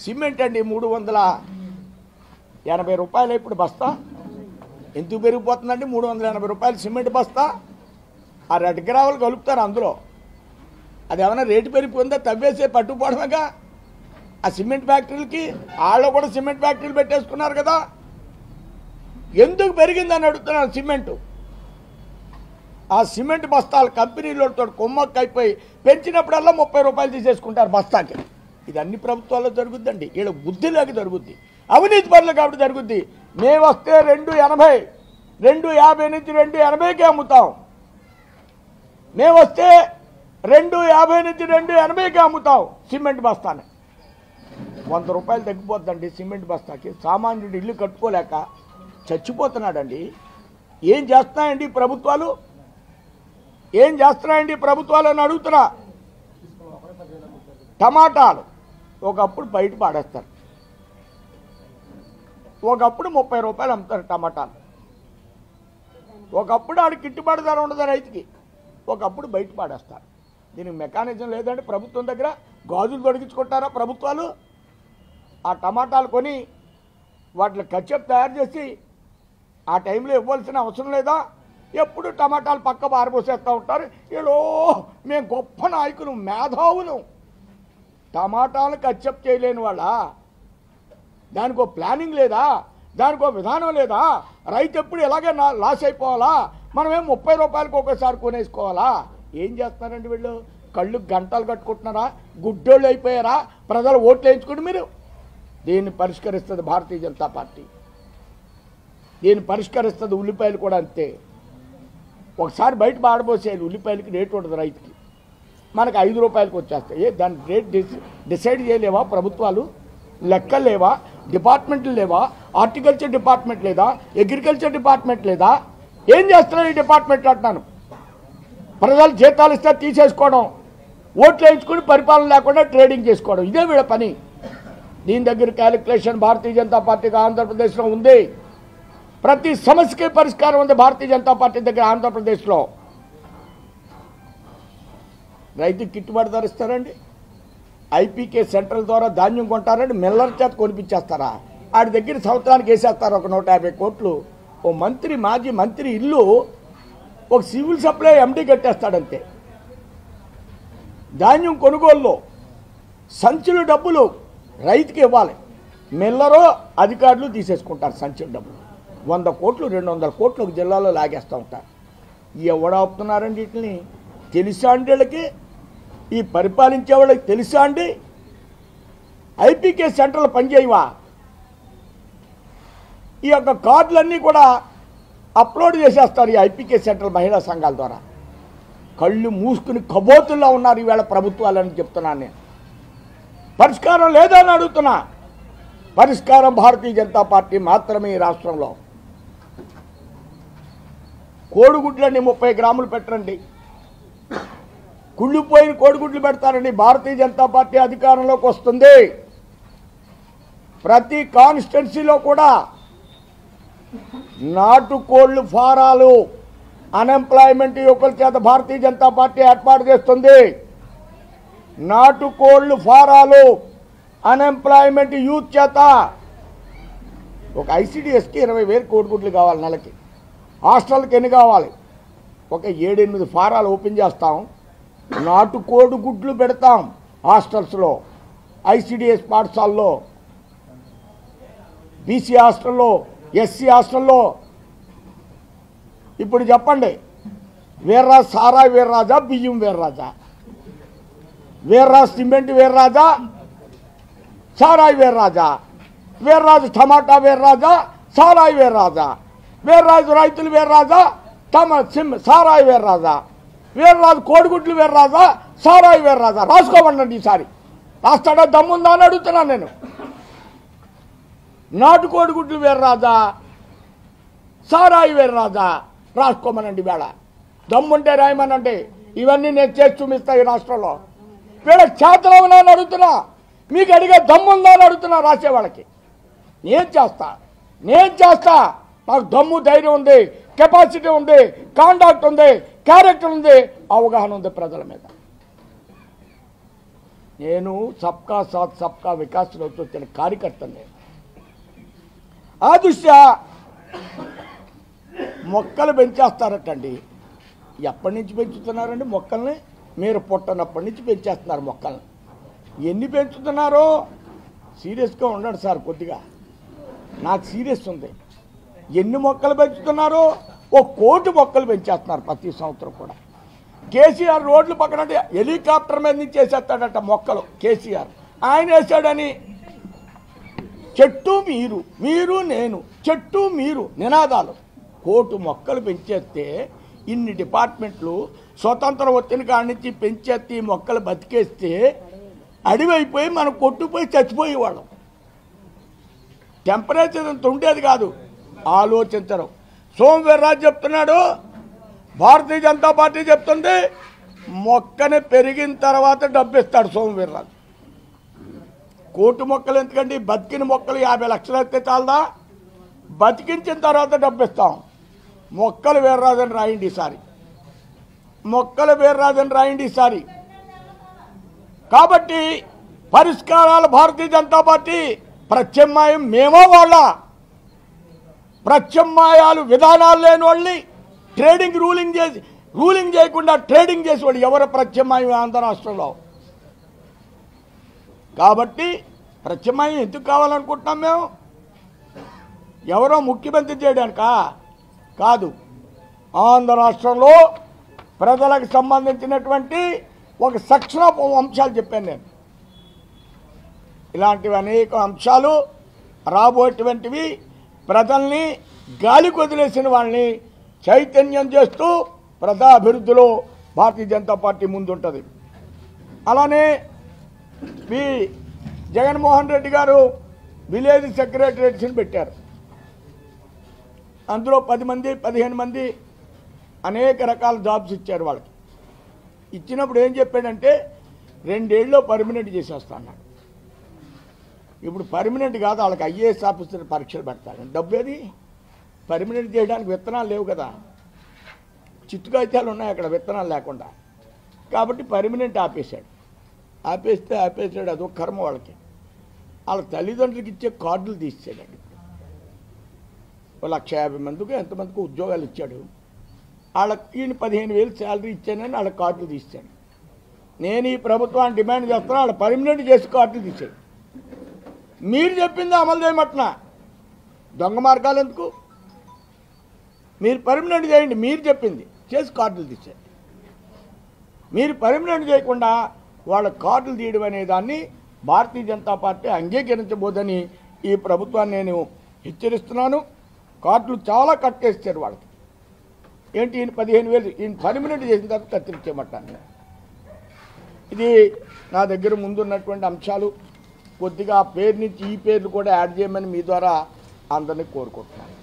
cement అండి మూడు వందల ఎనభై రూపాయలు ఇప్పుడు బస్తా ఎందుకు పెరిగిపోతుందండి మూడు వందల ఎనభై రూపాయలు సిమెంట్ బస్తా ఆ రెడ్ గ్రావెల్ కలుపుతారు అందులో అది ఏమైనా రేటు పెరిగిపోయిందా తవ్వేసే పట్టుకుపోవడమేగా ఆ సిమెంట్ ఫ్యాక్టరీలకి వాళ్ళు కూడా సిమెంట్ ఫ్యాక్టరీలు పెట్టేసుకున్నారు కదా ఎందుకు పెరిగిందని అడుగుతున్నాను సిమెంటు ఆ సిమెంట్ బస్తాలు కంపెనీలతో కొమ్మక్కి అయిపోయి పెంచినప్పుడల్లా ముప్పై రూపాయలు తీసేసుకుంటారు బస్తాకి ఇది అన్ని ప్రభుత్వాల్లో జరుగుద్దండి వీళ్ళ బుద్ధి లేక జరుగుద్ది అవినీతి పనులు కాబట్టి జరుగుద్ది మేము వస్తే రెండు ఎనభై రెండు యాభై నుంచి రెండు ఎనభైకి అమ్ముతాం మేము వస్తే రెండు యాభై నుంచి రెండు ఎనభైకి అమ్ముతాం సిమెంట్ బస్తాని వంద రూపాయలు తగ్గిపోద్దండి సిమెంట్ బస్తాకి సామాన్యుడు ఇల్లు కట్టుకోలేక చచ్చిపోతున్నాడండి ఏం చేస్తున్నాయండి ఈ ప్రభుత్వాలు ఏం చేస్తున్నాయండి ఈ ప్రభుత్వాలు అని అడుగుతున్నా టమాటాలు ఒకప్పుడు బయట పాడేస్తారు ఒకప్పుడు ముప్పై రూపాయలు అమ్ముతారు టమాటాలు ఒకప్పుడు ఆడికి గిట్టుబాటు ధర ఉండదు రైతుకి ఒకప్పుడు బయట పాడేస్తారు దీనికి మెకానిజం లేదంటే ప్రభుత్వం దగ్గర గాజులు తొడిగించుకుంటారా ప్రభుత్వాలు ఆ టమాటాలు కొని వాటిని కచ్చప్ తయారు చేసి ఆ టైంలో ఇవ్వాల్సిన అవసరం లేదా ఎప్పుడు టమాటాలు పక్క పారబోసేస్తూ ఉంటారు ఏదో మేము గొప్ప నాయకులు మేధావులు టమాటాలు కచ్చప్ చేయలేని వాళ్ళ దానికి ఒక ప్లానింగ్ లేదా దానికి ఒక విధానం లేదా రైతు ఎప్పుడు ఎలాగే నా- లాస్ అయిపోవాలా మనమేం ముప్పై రూపాయలకు ఒకసారి కొనేసుకోవాలా ఏం చేస్తున్నారండి వీళ్ళు కళ్ళు గంటలు కట్టుకుంటున్నారా గుడ్డోళ్ళు అయిపోయారా ప్రజలు ఓట్లు వేయించుకుని మీరు దీన్ని పరిష్కరిస్తుంది భారతీయ జనతా పార్టీ దీన్ని పరిష్కరిస్తుంది ఉల్లిపాయలు కూడా అంతే ఒకసారి బయట పాడబోసేయాలి ఉల్లిపాయలకి రేటు ఉండదు రైతుకి మనకు ఐదు రూపాయలకి వచ్చేస్తాయి ఏ దాని రేట్ డిస్ డిసైడ్ చేయలేవా ప్రభుత్వాలు లెక్కలు లేవా డిపార్ట్మెంట్లు లేవా హార్టికల్చర్ డిపార్ట్మెంట్ లేదా అగ్రికల్చర్ డిపార్ట్మెంట్ లేదా ఏం చేస్తున్నారు ఈ డిపార్ట్మెంట్ అంటున్నాను ప్రజలు జీతాలు ఇస్తే తీసేసుకోవడం ఓట్లు వేయించుకుని పరిపాలన లేకుండా ట్రేడింగ్ చేసుకోవడం ఇదే వీళ్ళ పని దీని దగ్గర క్యాలిక్యులేషన్ భారతీయ జనతా పార్టీకి ఆంధ్రప్రదేశ్లో ఉంది ప్రతి సమస్యకి పరిష్కారం ఉంది భారతీయ జనతా పార్టీ దగ్గర ఆంధ్రప్రదేశ్లో రైతుకి గిట్టుబాటు ధర ఇస్తారండి ఐపీకే సెంట్రల్ ద్వారా ధాన్యం కొంటారండి మిల్లర్ చేత కొనిపించేస్తారా ఆడి దగ్గర సంవత్సరానికి వేసేస్తారు ఒక నూట యాభై కోట్లు ఓ మంత్రి మాజీ మంత్రి ఇల్లు ఒక సివిల్ సప్లై ఎండీ కట్టేస్తాడంతే ధాన్యం కొనుగోలులో సంచులు డబ్బులు రైతుకి ఇవ్వాలి మిల్లరో అధికారులు తీసేసుకుంటారు సంచుల డబ్బులు వంద కోట్లు రెండు వందల కోట్లు ఒక జిల్లాలో లాగేస్తూ ఉంటారు ఎవడాపుతున్నారండి వీటిని తెలుసా అండి వీళ్ళకి ఈ పరిపాలించే వాళ్ళకి తెలుసా అండి ఐపీకే సెంటర్లు పనిచేయవా ఈ యొక్క కార్డులన్నీ కూడా అప్లోడ్ చేసేస్తారు ఈ ఐపీకే సెంటర్ మహిళా సంఘాల ద్వారా కళ్ళు మూసుకుని కబోతుల్లో ఉన్నారు ఈవేళ ప్రభుత్వాలని చెప్తున్నాను నేను పరిష్కారం లేదని అడుగుతున్నా పరిష్కారం భారతీయ జనతా పార్టీ మాత్రమే ఈ రాష్ట్రంలో కోడిగుడ్లన్నీ ముప్పై గ్రాములు పెట్టండి కుళ్ళిపోయిన కోడిగుడ్లు పెడతారండి భారతీయ జనతా పార్టీ అధికారంలోకి వస్తుంది ప్రతి కాన్స్టిట్యున్సీలో కూడా నాటుకోళ్లు ఫారాలు అన్ఎంప్లాయ్మెంట్ యువకుల చేత భారతీయ జనతా పార్టీ ఏర్పాటు చేస్తుంది నాటుకోళ్లు ఫారాలు అన్ఎంప్లాయ్మెంట్ యూత్ చేత ఒక ఐసీడీఎస్కి ఇరవై వేలు కోడిగుడ్లు కావాలి నెలకి హాస్టల్కి ఎన్ని కావాలి ఒక ఏడెనిమిది ఫారాలు ఓపెన్ చేస్తాం నాటుకోడి గుడ్లు పెడతాం హాస్టల్స్లో ఐసీడీఎస్ పాఠశాలలో బీసీ హాస్టల్లో ఎస్సీ హాస్టల్లో ఇప్పుడు చెప్పండి వీర్రాజు సారాయి వీర్రాజా బియ్యం వీర్రాజా వీర్రాజు సిమెంట్ వీర్రాజా సారాయి వీర్రాజా వీర్రాజు టమాటా వీర్రాజా సారాయి వీర్రాజా వీర్రాజు రైతులు వీర్రాజా టమా సిమ్ సారాయి వీర్రాజా వీర్రాజు కోడిగుడ్లు వీర్రాజా సారాయి వీర్రాజా రాసుకోమండి ఈసారి రాస్తాడా దమ్ముందా అని అడుగుతున్నాను నేను నాటు కోడిగుడ్లు వీర్రాజా సారాయి వీర్రాజా రాసుకోమనండి వేళ దమ్ముంటే రాయమనండి ఇవన్నీ నేను చేసి చూపిస్తా ఈ రాష్ట్రంలో వీళ్ళ చేతలో ఉన్నా అని అడుగుతున్నా మీకు అడిగే దమ్ముందా అని అడుగుతున్నా రాసే వాళ్ళకి నేను చేస్తా నేను చేస్తా నాకు దమ్ము ధైర్యం ఉంది కెపాసిటీ ఉంది కాంటాక్ట్ ఉంది క్యారెక్టర్ ఉంది అవగాహన ఉంది ప్రజల మీద నేను సబ్కా సాత్ సబ్కా వికాస్లో వచ్చిన కార్యకర్తను నేను ఆ దృష్ట్యా మొక్కలు పెంచేస్తారటండి ఎప్పటి నుంచి పెంచుతున్నారండి మొక్కల్ని మీరు పుట్టనప్పటి నుంచి పెంచేస్తున్నారు మొక్కల్ని ఎన్ని పెంచుతున్నారో సీరియస్గా ఉండండి సార్ కొద్దిగా నాకు సీరియస్ ఉంది ఎన్ని మొక్కలు పెంచుతున్నారో ఓ కోటి మొక్కలు పెంచేస్తున్నారు ప్రతి సంవత్సరం కూడా కేసీఆర్ రోడ్లు పక్కన అంటే హెలికాప్టర్ మీద నుంచి వేసేస్తాడట మొక్కలు కేసీఆర్ ఆయన వేసాడని చెట్టు మీరు మీరు నేను చెట్టు మీరు నినాదాలు కోటు మొక్కలు పెంచేస్తే ఇన్ని డిపార్ట్మెంట్లు స్వతంత్ర ఒత్తిడి కాడి నుంచి పెంచేస్తే ఈ మొక్కలు బతికేస్తే అడివైపోయి మనం కొట్టుపోయి చచ్చిపోయేవాళ్ళం టెంపరేచర్ అంత ఉండేది కాదు ఆలోచించరు సోమవీర్రాజు చెప్తున్నాడు భారతీయ జనతా పార్టీ చెప్తుంది మొక్కని పెరిగిన తర్వాత డబ్బు ఇస్తాడు సోమవీర్రాజు కోటి మొక్కలు ఎందుకండి బతికిన మొక్కలు యాభై లక్షలు అయితే చాలదా బతికించిన తర్వాత డబ్బు ఇస్తాం మొక్కలు వీర్రాజని రాయండి ఈసారి మొక్కలు వీర్రాజని రాయండి ఈసారి కాబట్టి పరిష్కారాలు భారతీయ జనతా పార్టీ ప్రత్యామ్నాయం మేమో వాళ్ళ ప్రత్యామ్నాయాలు విధానాలు లేని వాళ్ళని ట్రేడింగ్ రూలింగ్ చేసి రూలింగ్ చేయకుండా ట్రేడింగ్ చేసేవాడు ఎవరు ప్రత్యామ్నాయం ఆంధ్ర రాష్ట్రంలో కాబట్టి ప్రత్యామ్నాయం ఎందుకు కావాలనుకుంటున్నాం మేము ఎవరో ముఖ్యమంత్రి చేయడానికా కాదు ఆంధ్ర రాష్ట్రంలో ప్రజలకు సంబంధించినటువంటి ఒక సెక్షన్ ఆఫ్ అంశాలు చెప్పాను నేను ఇలాంటివి అనేక అంశాలు రాబోయేటువంటివి ప్రజల్ని గాలికి వదిలేసిన వాళ్ళని చైతన్యం చేస్తూ ప్రజా అభివృద్ధిలో భారతీయ జనతా పార్టీ ముందుంటుంది అలానే వి జగన్మోహన్ రెడ్డి గారు విలేజ్ సెక్రటరేట్స్ని పెట్టారు అందులో పది మంది పదిహేను మంది అనేక రకాల జాబ్స్ ఇచ్చారు వాళ్ళకి ఇచ్చినప్పుడు ఏం చెప్పాడంటే రెండేళ్ళు పర్మనెంట్ చేసేస్తా అన్నాడు ఇప్పుడు పర్మనెంట్ కాదు వాళ్ళకి ఐఏఎస్ ఆఫీసర్ పరీక్షలు పెడతారు డబ్బు ఏది పర్మనెంట్ చేయడానికి విత్తనాలు లేవు కదా చిట్టుకాయితాలు ఉన్నాయి అక్కడ విత్తనాలు లేకుండా కాబట్టి పర్మనెంట్ ఆపేశాడు ఆపేస్తే ఆపేసాడు అదొక కర్మ వాళ్ళకి వాళ్ళ తల్లిదండ్రులకి ఇచ్చే కార్డులు తీసేసాడండి ఓ లక్ష యాభై మందికి ఎంతమందికి ఉద్యోగాలు ఇచ్చాడు వాళ్ళకి ఈయన పదిహేను వేలు శాలరీ ఇచ్చానని వాళ్ళ కార్డులు తీసాడు నేను ఈ ప్రభుత్వాన్ని డిమాండ్ చేస్తున్నా వాళ్ళ పర్మనెంట్ చేసి కార్డులు తీసాడు మీరు చెప్పింది అమలు చేయమంటున్నా దొంగ మార్గాలు ఎందుకు మీరు పర్మనెంట్ చేయండి మీరు చెప్పింది చేసి కార్డులు తీసేయండి మీరు పర్మనెంట్ చేయకుండా వాళ్ళ కార్డులు తీయడం అనే దాన్ని భారతీయ జనతా పార్టీ అంగీకరించబోదని ఈ ప్రభుత్వాన్ని నేను హెచ్చరిస్తున్నాను కార్డులు చాలా కట్టేస్తారు వాళ్ళకి ఏంటి ఈయన పదిహేను వేలు ఈయన పర్మనెంట్ చేసిన తర్వాత కత్తిరించేయమంటాను ఇది నా దగ్గర ముందున్నటువంటి అంశాలు కొద్దిగా ఆ పేరు నుంచి ఈ పేర్లు కూడా యాడ్ చేయమని మీ ద్వారా అందరినీ కోరుకుంటున్నాను